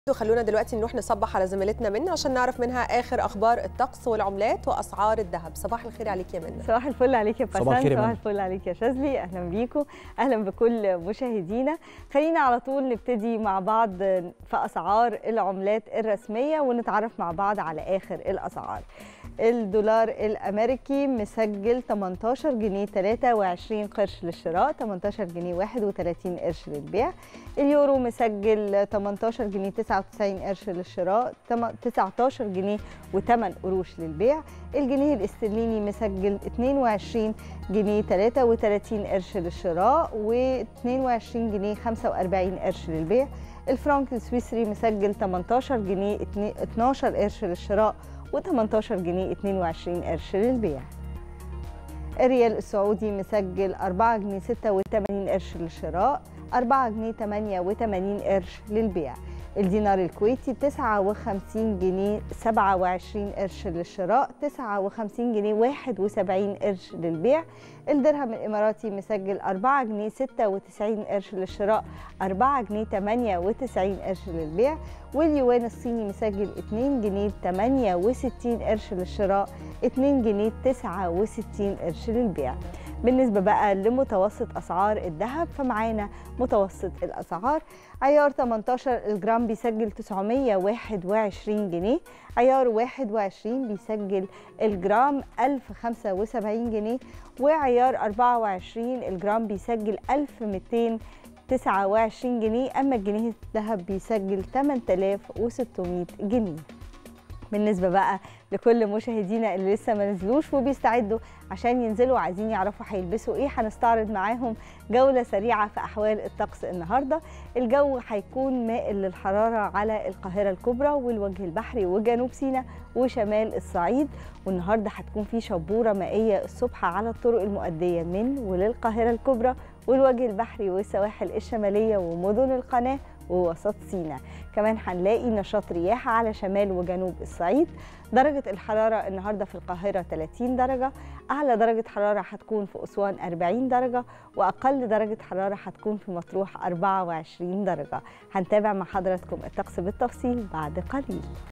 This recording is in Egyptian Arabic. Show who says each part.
Speaker 1: خلونا دلوقتي نروح نصبح على زميلتنا منى عشان نعرف منها اخر اخبار الطقس والعملات واسعار الذهب صباح الخير عليك يا منى
Speaker 2: صباح الفل عليك يا بسام
Speaker 3: صباح الخير يا
Speaker 2: صباح
Speaker 3: منى.
Speaker 2: الفل عليك يا شاذلي اهلا بيكم اهلا بكل مشاهدينا خلينا على طول نبتدي مع بعض في اسعار العملات الرسميه ونتعرف مع بعض على اخر الاسعار الدولار الامريكي مسجل 18 جنيه 23 قرش للشراء 18 جنيه 31 قرش للبيع اليورو مسجل 18 جنيه 99 قرش للشراء تم- 19 جنيه و8 قروش للبيع الجنيه الاسترليني مسجل 22 جنيه 33 قرش للشراء و22 جنيه 45 قرش للبيع الفرنك السويسري مسجل 18 جنيه 12 قرش للشراء و18 جنيه 22 قرش للبيع الريال السعودي مسجل 4 جنيه 86 قرش للشراء 4 جنيه 88 قرش للبيع الدينار الكويتي 59 جنيه 27 قرش للشراء 59 جنيه 71 قرش للبيع الدرهم الإماراتي مسجل 4 جنيه 96 قرش للشراء 4 جنيه 98 قرش للبيع واليوان الصيني مسجل 2 جنيه 68 قرش للشراء 2 جنيه 69 قرش للبيع بالنسبة بقى لمتوسط أسعار الذهب فمعانا متوسط الأسعار عيار 18 الجرام بيسجل 921 جنيه عيار 21 بيسجل الجرام 1075 جنيه وعيار 24 الجرام بيسجل 1229 جنيه أما الجنيه الذهب بيسجل 8600 جنيه بالنسبه بقى لكل مشاهدينا اللي لسه ما نزلوش وبيستعدوا عشان ينزلوا عايزين يعرفوا هيلبسوا ايه هنستعرض معاهم جوله سريعه في احوال الطقس النهارده الجو هيكون مائل للحراره على القاهره الكبرى والوجه البحري وجنوب سيناء وشمال الصعيد والنهارده هتكون في شبوره مائيه الصبح على الطرق المؤديه من وللقاهره الكبرى والوجه البحري والسواحل الشماليه ومدن القناه ووسط سيناء كمان هنلاقي نشاط رياح على شمال وجنوب الصعيد درجة الحرارة النهاردة في القاهرة 30 درجة أعلى درجة حرارة هتكون في أسوان 40 درجة وأقل درجة حرارة هتكون في مطروح 24 درجة هنتابع مع حضراتكم الطقس بالتفصيل بعد قليل